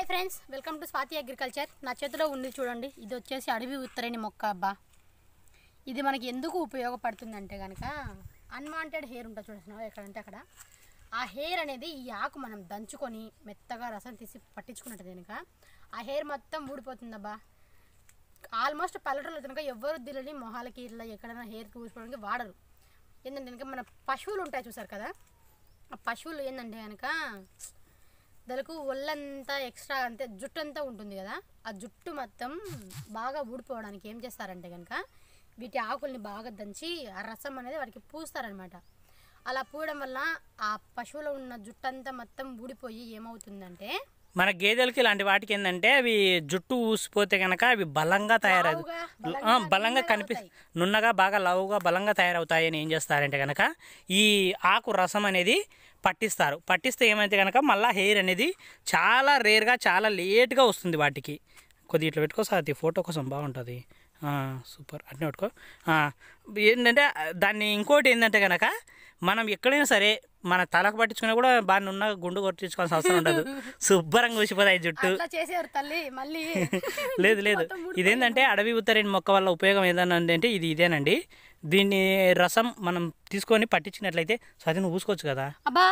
Hi friends welcome to Swathi agriculture నా చేతిలో ఉంది చూడండి ఇది వచ్చేసి అడవి ఉత్తరేణి మొక్క అబ్బా ఇది మనకి ఎందుకు ఉపయోగపడుతుంది అంటే కనుక అన్వాంటెడ్ హెయిర్ ఉంటుంది చూడండి ఎక్కడంటే అక్కడ ఆ హెయిర్ అనేది ఈ ఆకు మనం దంచుకొని మెత్తగా రసం తీసి పట్టించుకున్నట్టు కనుక ఆ హెయిర్ మొత్తం ఊడిపోతుందబ్బా ఆల్మోస్ట్ పల్లెటూరులో కనుక ఎవరు దిల్లని మొహాలకి ఇట్లా ఎక్కడైనా హెయిర్కి ఊసుకోవడానికి వాడరు ఏంటంటే కనుక మన పశువులు ఉంటాయి చూసారు కదా ఆ పశువులు ఏంటంటే కనుక దానికి ఒళ్ళంతా ఎక్స్ట్రా అంటే జుట్టు అంతా ఉంటుంది కదా ఆ జుట్టు మొత్తం బాగా ఊడిపోవడానికి ఏం చేస్తారంటే కనుక వీటి ఆకుల్ని బాగా దంచి ఆ రసం అనేది వాటికి పూస్తారనమాట అలా పూయడం వల్ల ఆ పశువులో ఉన్న జుట్టు అంతా మొత్తం ఊడిపోయి ఏమవుతుందంటే మన గేదెలకి ఇలాంటి వాటికి ఏంటంటే అవి జుట్టు ఊసిపోతే కనుక అవి బలంగా తయారవు లావుగా, ఆ, బలంగా కనిపి నున్నగా బాగా లావుగా బలంగా తయారవుతాయి అని ఏం చేస్తారంటే కనుక ఈ ఆకు రసం అనేది పట్టిస్తారు పట్టిస్తే ఏమైతే కనుక మళ్ళీ హెయిర్ అనేది చాలా రేర్గా చాలా లేట్గా వస్తుంది వాటికి కొద్దిగా ఇట్లా పెట్టుకో సార్ అది ఫోటో కోసం బాగుంటుంది ఆ, సూపర్ అట్నే పెట్టుకో ఆ, ఏంటంటే దాన్ని ఇంకోటి ఏంటంటే కనుక మనం ఎక్కడైనా సరే మన తలకు పట్టించుకున్నా కూడా బాగా నున్న గుండు కొట్టించుకోవాల్సిన అవసరం ఉండదు శుభ్రంగా ఊసిపోతాయి జుట్టు అట్లా చేసేవారు తల్లి మళ్ళీ లేదు లేదు ఇదేంటంటే అడవి ఉత్తరేణి మొక్క వల్ల ఉపయోగం ఏదన్నా అంటే ఇది ఇదేనండి దీన్ని రసం మనం తీసుకొని పట్టించినట్లయితే స్వాతిని ఊసుకోవచ్చు కదా అబ్బా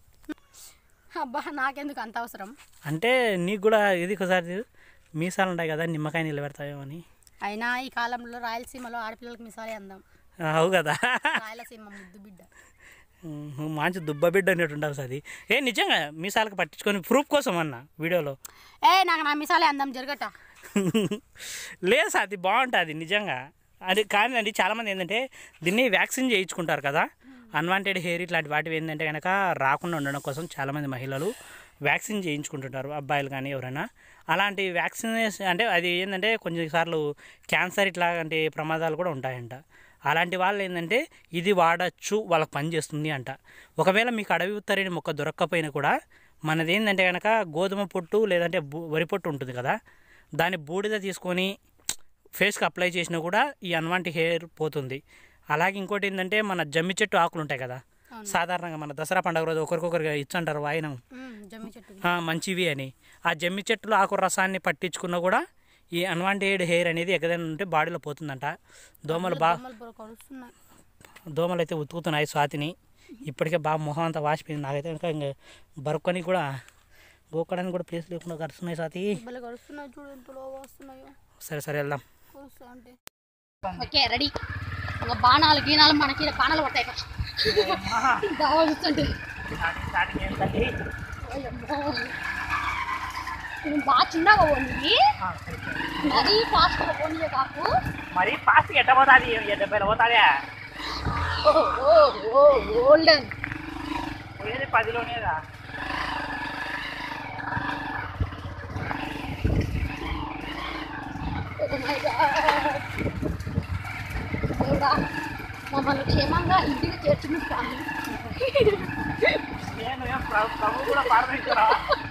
అబ్బా నాకెందుకు అంత అవసరం అంటే నీకు కూడా ఇది ఒకసారి మీసాలు ఉంటాయి కదా నిమ్మకాయ నిలబెడతాయో అని అయినా ఈ కాలంలో రాయలసీమలో ఆడపిల్లలకి మిసాలే అందాం అవు కదా రాయలసీమ ముద్దు బిడ్డ ఉహు, మంచి దుబ్బ బిడ్డ అన్నట్టు ఉండవు సార్ ఏ నిజంగా మీసాలకు పట్టించుకొని ప్రూఫ్ కోసం అన్న వీడియోలో ఏ నాకు నా మిసాలే అందం జరగట లేదు సార్ అది బాగుంటుంది నిజంగా అది కానీ అండి చాలామంది ఏంటంటే దీన్ని వ్యాక్సిన్ చేయించుకుంటారు కదా అన్వాంటెడ్ హెయిర్ ఇట్లాంటి వాటివి ఏంటంటే కనుక రాకుండా ఉండడం కోసం చాలామంది మహిళలు వ్యాక్సిన్ చేయించుకుంటుంటారు అబ్బాయిలు కానీ ఎవరైనా అలాంటి వ్యాక్సినేషన్ అంటే అది ఏంటంటే కొన్నిసార్లు క్యాన్సర్ ఇట్లాంటి ప్రమాదాలు కూడా ఉంటాయంట అలాంటి వాళ్ళు ఏంటంటే ఇది వాడచ్చు వాళ్ళకి పని చేస్తుంది అంట ఒకవేళ మీకు అడవి ఉత్తరేణి మొక్క దొరక్కపోయినా కూడా మనది ఏంటంటే కనుక గోధుమ పొట్టు లేదంటే బు- వరి పొట్టు ఉంటుంది కదా దాన్ని బూడిద తీసుకొని ఫేస్కి అప్లై చేసినా కూడా ఈ అన్వాంటి హెయిర్ పోతుంది అలాగే ఇంకోటి ఏంటంటే మన జమ్మి చెట్టు ఆకులు ఉంటాయి కదా సాధారణంగా మన దసరా పండుగ రోజు ఒకరికొకరికి ఇచ్చంటారు వాయినం ఉమ్, జమ్మి చెట్టు ఆ, మంచివి అని ఆ జమ్మి చెట్టులో ఆకు రసాన్ని పట్టించుకున్నా కూడా ఈ అన్వాంటెడ్ హెయిర్ అనేది ఎక్కడైనా ఉంటే బాడీలో పోతుందంట దోమలు బాగా దోమలు బుర్ర కరుస్తున్నాయి దోమలు అయితే ఉతుకుతున్నాయి స్వాతిని ఇప్పటికే బాగా మొహం అంతా వాసిపోయింది నాకైతే ఇంకా ఇంకా బరుక్కొని కూడా గోకడానికి కూడా ప్లేస్ లేకుండా కరుస్తున్నాయి స్వాతి దెబ్బలు కరుస్తున్నాయి చూడు ఎంతలో వస్తున్నాయో సరే సరే వెళ్దాం కరుస్తా అంటే ఓకే రెడీ ఒక బాణాలు గీనాలు మనకి ఈడ బాణాలు పడతాయి ఫస్ట్ దావా చూస్తుంటే నువ్వు బాగా చిన్నగా పోనీ మరీ ఫాస్ట్గా పోనీ కాకు మరి ఫాస్ట్ ఎట్ట పోతుంది డెబ్బై పోతుందా ఓ ఓ ఓ గోల్డెన్ పోయేది పదిలోనేదా దేవుడా మమ్మల్ని క్షేమంగా ఇంటికి చేర్చును స్వామి నేను ప్రభు కూడా పారమించరా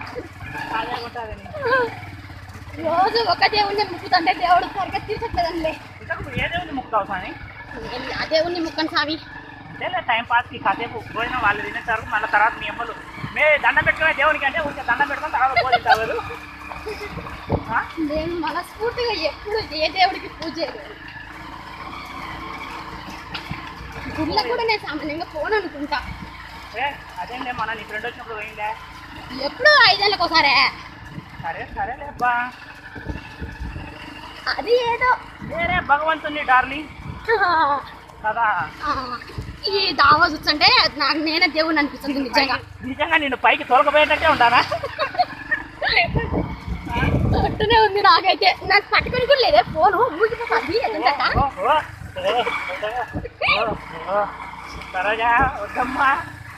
రోజు ఒక దేవుణ్ణి ముక్కుతుంటే దేవుడు సరిగ్గా తీర్చట్లేదండి ఇంతకు ఏ దేవుని ముక్తావు సాని నేను ఆ దేవుణ్ణి ముక్కను స్వామి అంతేలే టైం పాస్కి కాసేపు భోజనం వాళ్ళు తినేసారు మళ్ళీ తర్వాత మీ అమ్మలు మే దండం పెట్టుకునే దేవునికి అంటే ఊరికే దండం పెట్టుకుని తర్వాత భోజనం నేను మనస్ఫూర్తిగా ఎప్పుడు ఏ దేవుడికి పూజ చేయలేదు గుళ్ళ కూడా నేను సామాన్యంగా పోను అనుకుంటా అదేంటే మన నీ ఫ్రెండ్ వచ్చినప్పుడు పోయిందే ఎప్పుడు ఐదేళ్ళకి ఒకసారే సరే సరే లేబ్బా అది ఏదో వేరే భగవంతుని డార్లింగ్ కదా ఆ, ఈ దావా చూస్తుంటే నాకు నేనే దేవుడిని అనిపిస్తుంది నిజంగా నిజంగా నేను పైకి తోలకపోయేటట్టే ఉంటానా అట్టునే ఉంది నాకైతే నాకు పట్టుకొని కూడా లేదే ఫోను ఊగిపోతుంది ఎదంతా ఓ, ఓ, ఓ, ఓ, ఓ. సరోజా వద్దమ్మా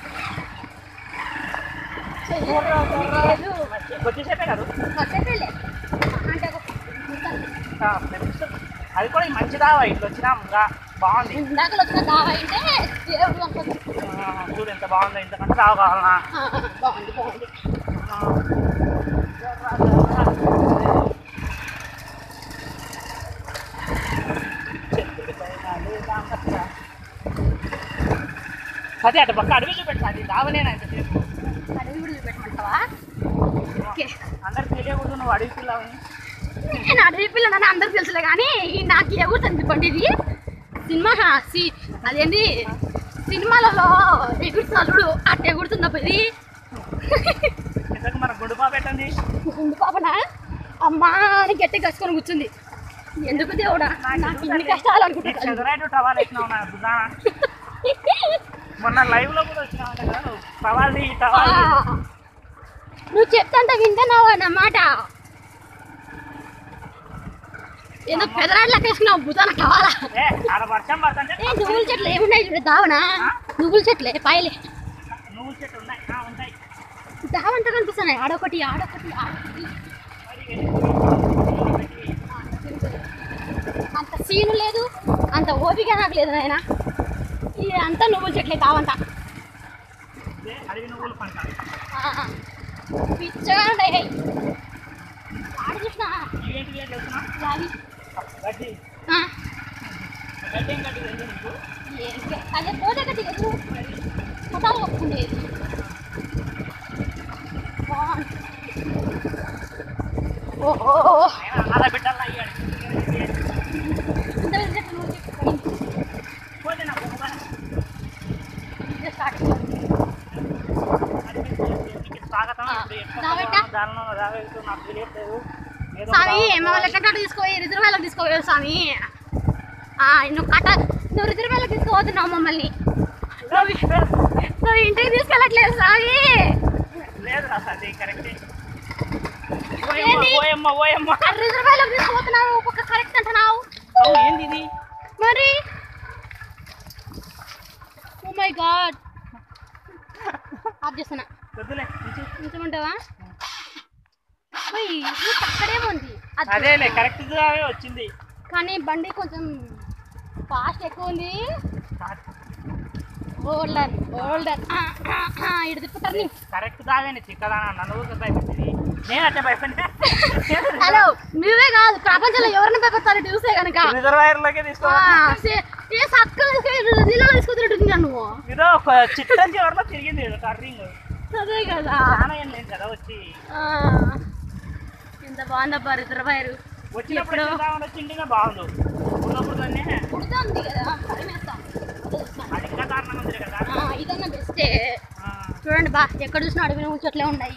లేదు కొద్దిసేపే కాదు కాసేపేలే. అంటే ఒక నిమిషాలు. ఆ, ఫ్రెండ్స్. అది కూడా ఈ మంచి దావా ఇట్లా వచ్చినా ఇంకా బాగుంది ఇందాకలు వచ్చిన దావా అయితే దేవుడు అనుకోదు ఆ, చూడు ఎంత బాగుందో ఇంతకంటే దావా కావాలనా బాగుంది బాగుంది అదే అటు పక్క అడవి చూపెట్టు అది దావనేనా ఇంతసేపు అడవి కూడా చూపెట్టమంటావా ఓకే అందరికి తెలియకూడదు నువ్వు అడిగి పిల్లవని నేను అడవి పిల్లని అందరికి తెలుసులే కానీ ఈ నాకు ఎగురుతుంది పండి ఇది సినిమా సి- అదేంటి సినిమాలలో ఎగురుతున్నా చూడు అట్ట ఎగురుతుందా ఇది ఇంతకు మన గుండు పాప పెట్టండి గుండు పాపన అమ్మా అని గట్టి కసుకొని కూర్చుంది ఎందుకు దేవుడా నాకు ఇన్ని కష్టాలు నీకు అనుకుంటా చదురాయిటు టవాల్ వేసినావు నా బుధాన మొన్న లైవ్ లో కూడా వచ్చినావు అంట కదా నువ్వు టవాల్ ఈ టవాల్ నువ్వు చెప్తాంట వింటున్నావా అన్నమాట ఏదో పెదరాళ్ళకి వేసుకున్నావు భూతాన కావాలా ఏ ఆడ వర్షం పడుతుంటే ఏ నువ్వుల చెట్లు ఏమున్నాయి చూడు దావనా నువ్వుల చెట్లే పాయలే నువ్వు చెట్టు ఉన్నాయి ఆ, ఉంటాయి దావంట కనిపిస్తున్నాయి ఆడొకటి ఆడొకటి ఆడొకటి మరి పెట్టి అంత సీను లేదు అంత ఓపిక నాకు లేదు నాయన ఇది అంతా నువ్వుల చెట్లే కావంట ఇదే అడవి నువ్వులు పంట ఆ, పిచ్చగా ఉన్నాయి హై. ఆడ చూసిన ఇవేంటివి ఏంటి తెలుసునా అవి గడ్డి ఆ, గడ్డి ఏం గడ్డి తెలుసు నీకు ఏ- అదే పోతే కట్టి ఎదురు పొటాలు కప్పుకునేది బాగుంది. ఓహో అయినా అలా బిడ్డల్లా అయ్యాడు ఇంత పెద్ద చెట్టు నువ్వు చెట్టు పోతే నాకు ఒక పని. ఇదే స్టార్ట్ నీకు స్వాగతం ఆ, ఇప్పుడు ఎక్కడ రాబెట్టా? దానిలో రావేస్తూ నాకు తెలియట్లేదు ఏదో స్వామి బాగుంది. మమ్మల్ని ఎక్కడ తీసుకోయి రిజర్వేలకు తీసుకోవాలి స్వామి ఆ, నువ్వు కట్ట నువ్వు రిజర్వేలకు తీసుకోవద్దున్నావు మమ్మల్ని నువ్వు ఇంటికి తీసుకెళ్ళట్లేదు స్వామి లేదు రా సార్ కరెక్టే ఏంది? ఓయమ్మ ఓయమ్మ ఓయమ్మ రిజర్వేలకు తీసుకుపోతున్నావు ఒక కరెక్ట్ అంటున్నావు అవును, ఏంది ఇది మరి ఓ మై గాడ్ ఆఫ్ చేస్తున్నా వద్దులే ఉంచు. ఉంచమంటావా ఓయ్, రూట్ అక్కడేమో ఉంది అది అదేలే కరెక్ట్ గానే వచ్చింది కానీ బండి కొంచెం ఫాస్ట్ ఎక్కువ ఉంది ఓల్డర్ ఓల్డర్ ఇటు తిప్పుతుంది కరెక్ట్ కాదని చిక్కదానా నన్ను ఊరికే భయపెట్టింది నేను అంటే భయపడినా హలో నువ్వే కాదు ప్రపంచంలో ఎవరిని భయపెడతారు చూస్తే కనుక రిజర్వాయర్లోకే తీసుకో ఏ సక్కలు నీళ్ళలో తీసుకున్నట్టు నువ్వు ఇదో ఒక చిట్టం చివరిలో తిరిగింది ఏదో టర్నింగ్ అదే కదా చాలా ఏం లేదు కదా వచ్చి ఆ, ఎంత బాగుందబ్బా రిజర్వాయర్ వచ్చినప్పుడు చూద్దామని వచ్చి ఇంటిగా బాగుండు ఉన్నప్పుడు దాన్ని పుడుతుంది కదా భయమేస్తా. అదే చూస్తున్నా. అది ఇంకా కారణం ఉంది కదా ఆ, ఇదన్నా బెస్టే ఆ, చూడండి బా ఎక్కడ చూసినా అడవి నువ్వు చెట్లే ఉన్నాయి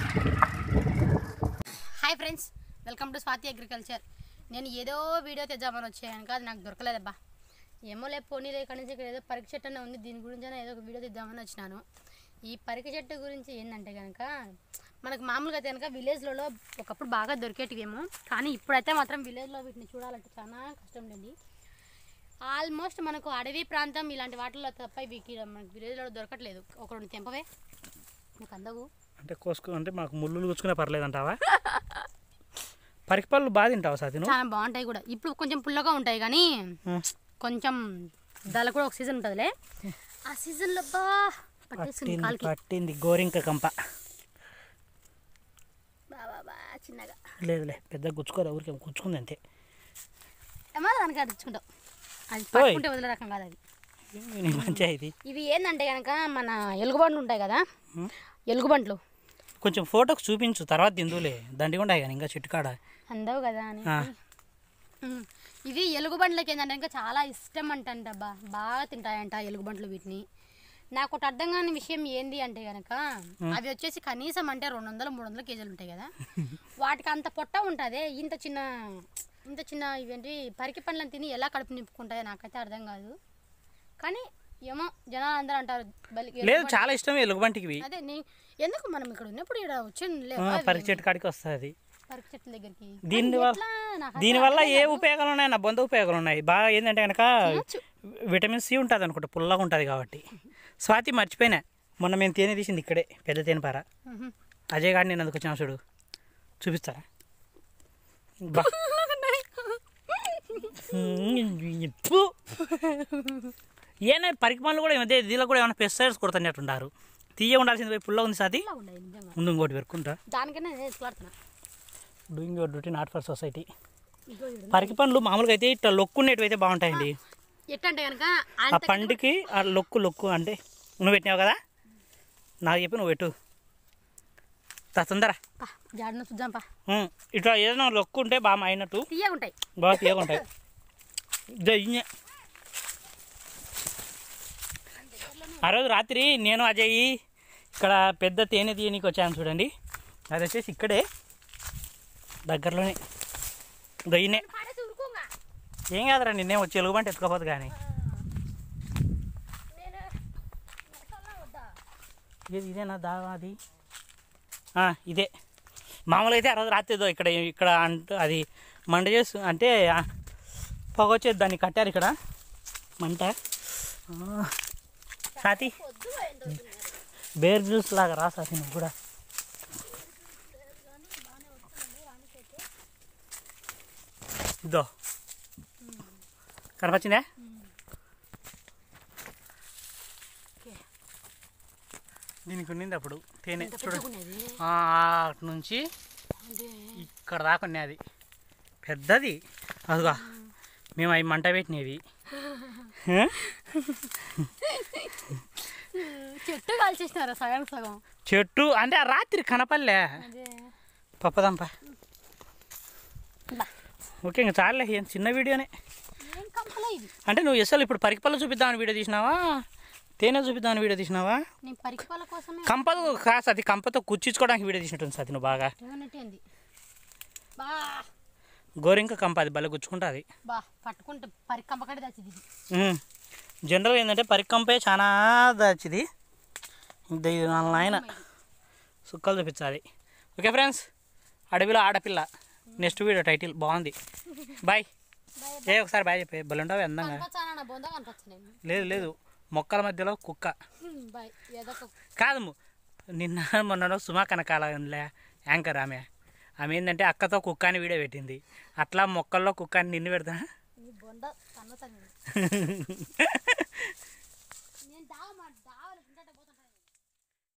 hi friends welcome to Swathi agriculture నేను ఏదో వీడియో తెద్దామని వచ్చాను అది నాకు దొరకలేదబ్బా ఏమో లే పోనీలే ఇక్కడ నుంచి ఇక్కడ ఏదో పరికి చెట్టు అనే ఉంది దీని గురించి ఏదో ఒక వీడియో తెద్దామని వచ్చినాను ఈ పరికి చెట్టు గురించి ఏంటంటే కనుక మనకు మామూలుగా అయితే కనుక విలేజ్లలో ఒకప్పుడు బాగా దొరికేటివేమో కానీ ఇప్పుడైతే మాత్రం విలేజ్లో వీటిని చూడాలంటే చాలా కష్టం లేండి ఆల్మోస్ట్ మనకు అడవి ప్రాంతం ఇలాంటి వాటిల్లో తప్ప ఇవి మనకు విలేజ్లో దొరకట్లేదు ఒక రెండు తెంపవే నాకు అందవు అంటే కోసుకో అంటే మాకు ముళ్ళు కూర్చుకునే పర్లేదు అంటావా పరికిపళ్ళు బాగా తింటావా సాతి నువ్వు చాలా బాగుంటాయి కూడా ఇప్పుడు కొంచెం పుల్లగా ఉంటాయి కానీ కొంచెం దాని కూడా ఒక సీజన్ ఉంటుందిలే ఆ సీజన్లో బా పట్టేస్తుంది పట్టింది కాలికి పట్టింది గోరింక కంప బా బా బా చిన్నగా లేదులే పెద్ద గుచ్చుకోదు ఊరికే గుచ్చుకుంది అంతే ఏమో దానికి అడుచుకుంటావు అది ఓయ్. పట్టుకుంటే వదిలే రకం కాదు అది నీ మంచిగా ఇది ఇవి ఏంటంటే కనుక మన ఎలుగుబండ్లు ఉంటాయి కదా ఎలుగుబంట్లు కొంచెం ఫోటోకి చూపించు తర్వాత తిందులే దండిగా కానీ ఇంకా చెట్టు కాడ అందవు కదా అని ఆ. ఉమ్. ఇవి ఎలుగుబంట్లకి ఏంటంటే ఇంకా చాలా ఇష్టం అంటంట బా బాగా తింటాయంట ఎలుగుబంట్లు వీటిని నాకు ఒకటి అర్థం కాని విషయం ఏంది అంటే కనుక అవి వచ్చేసి కనీసం అంటే రెండు వందలు మూడు వందల కేజీలు ఉంటాయి కదా వాటికి అంత పొట్ట ఉంటుంది ఇంత చిన్న ఇంత చిన్న ఇవేంటి పరికి పండ్లను తిని ఎలా కడుపు నింపుకుంటాయో నాకైతే అర్థం కాదు కానీ ఏమో జనాలు అందరూ అంటారు బలి లేదు చాలా ఇష్టం ఎలుగుబంటికి ఇవి. అదే నీ ఎందుకు మనం ఇక్కడ ఉన్నప్పుడు ఇక్కడ వచ్చి ఆ, పరికి చెట్టు కాడికి వస్తుంది పరికి చెట్ల దగ్గరికి దీని కానీ వల్ల ఎట్లా నాకు దీనివల్ల ఏ ఉపయోగాలు ఉన్నాయి నా బొంద ఉపయోగాలు ఉన్నాయి బాగా ఏంటంటే కనుక తినొచ్చు. విటమిన్ సి ఉంటుంది అనుకుంటా పుల్లగా ఉంటుంది కాబట్టి స్వాతి మర్చిపోయినా మొన్న మేము తేనె తీసింది ఇక్కడే పెద్ద తేనెపార మ్మ్. అజయ్ గారిని నేను అందుకు వచ్చిన చూడు చూపిస్తారా బా ఫు. ఏనా పరికి పనులు కూడా ఏమైతే దీనిలో కూడా ఏమైనా పెస్టిసైడ్స్ కొడుతున్నట్టున్నారు తీయ ఉండాల్సింది పోయి పుల్లగా ఉంది సాతి ఇలా ఉండేది నిజంగా ముందు ఇంకోటి పెరుకుంటా దానికన్నా నేను ఎత్తులాడుతున్నా doing your duty not for society ఇగో చూడు. పరికి పండ్లు మామూలుగా అయితే ఇట్లా లొక్కునేటివి అయితే బాగుంటాయండి ఎట్టంటే కనుక ఆ అంత పండుకి ఆ లొక్కు లొక్కు అంటే నువ్వు పెట్టినావు కదా నాకు చెప్పి నువ్వు పెట్టు తా తొందర పా జాడిన చూద్దాం పా ఉమ్, ఇట్లా ఏదైనా లొక్కు ఉంటే బాగా అయినట్టు తీయగా ఉంటాయి బాగా తీయగా ఉంటాయి ఇదో ఇన్నే. ఆ రోజు రాత్రి నేను అజయ్ ఇక్కడ పెద్ద తేనె తీయనీకి వచ్చాను చూడండి అది వచ్చేసి ఇక్కడే దగ్గరలోనే దయ్యనే పాడేసి ఉరుకోగా ఏం కాదురా నిన్నే వచ్చి ఎలుగుబంటి ఎత్తుకోపోదు కానీ నేను నడచాలా వద్దా ఇది ఇదేనా దావా అది ఆ, ఇదే మామూలుగా అయితే ఆ రోజు రాత్రి ఏదో ఇక్కడ ఇక్కడ అంట అది మంట చేస్తూ అంటే ఆ, పొగ వచ్చేది దాన్ని కట్టారు ఇక్కడ మంట ఆ, సాతి వద్దు ఏందో బేర్ జ్యూస్ లాగా రా సాతి నువ్వు కూడా ఇదో కనపచ్చిందా దీనికి ఉండింది అప్పుడు తేనె ఎంత చూడు పెట్టుకునేది ఆ, అటు నుంచి అదే ఇక్కడ దాకా ఉన్నాయి అది పెద్దది అదిగా మేము అవి మంట పెట్టినవి హ? చెట్టు కాల్చేసినారా సగం సగం చెట్టు అంటే ఆ రాత్రి కనపల్లే అదే పప్పదంప బా. ఓకే ఇంకా చాలే ఏం చిన్న వీడియోనే ఏం కంపలే ఇది అంటే నువ్వు అసలు ఇప్పుడు పరికపల్ల చూపిద్దామని వీడియో తీసినావా తేనె చూపిద్దామని వీడియో తీసినావా నేను పరికపాల కోసమే కంపతో కాదు అది కంపతో కుచ్చించుకోవడానికి వీడియో తీసినట్టుంది సతి నువ్వు బాగా ఏమన్నట్టుంది బా గోరింక కంప అది భలే గుచ్చుకుంటుంది బా పట్టుకుంటే పరికంపకడి తెచ్చింది ఇది జనరల్ ఏంటంటే పరికంపే చాలా దాచిది ఇది వాళ్ళ నాయన సుక్కలు చూపించాలి ఓకే ఫ్రెండ్స్ అడవిలో ఆడపిల్ల నెక్స్ట్ వీడియో టైటిల్ బాగుంది బాయ్ ఏ ఒకసారి బాయ్ చెప్పే బలుంటావు అందంగా కనపచ్చానా బొంద కనపచ్చు నేను లేదు లేదు మొక్కల మధ్యలో కుక్క బాయ్ ఏదో ఒక కాదు ము- నిన్న మొన్న సుమా కనకాలే యాంకర్ ఆమె ఆమె ఏంటంటే అక్కతో కుక్క అని వీడియో పెట్టింది అట్లా మొక్కల్లో కుక్క అని నిన్ను పెడతా నీ బొంద కన్నతా నేను నేను దావ మా దావలు ఉంటే పోతాను